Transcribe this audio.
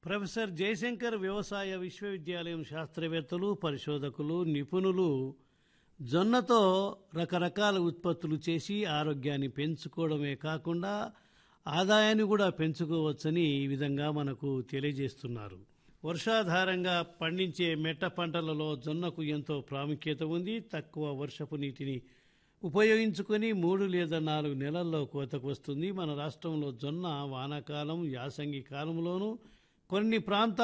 professor Jayashankar వ్యవసాయ విశ్వవిద్యాలయం శాస్త్రవేత్తలు పరిశోధకులు నిపుణులు జొన్నతో రకరకాల ఉత్పత్తులు చేసి ఆరోగ్యాన్ని పెంచుకోవడమే కాకుండా ఆదాయాన్ని కూడా పెంచుకోవచ్చని ఈ విధంగా మనకు తెలియజేస్తున్నారు వర్షాధారంగా పండించే మెట్ట పంటలలో జొన్నకు ఎంతో ప్రాముఖ్యత ఉంది తక్కువ వర్షపు నీటిని ఉపయోగించుకొని మూడు లేదా నాలుగు నెలల్లో కోతకు వస్తుంది మన రాష్ట్రంలో జొన్న వానాకాలం యాసంగి కాలంలోనూ కొన్ని ప్రాంతాల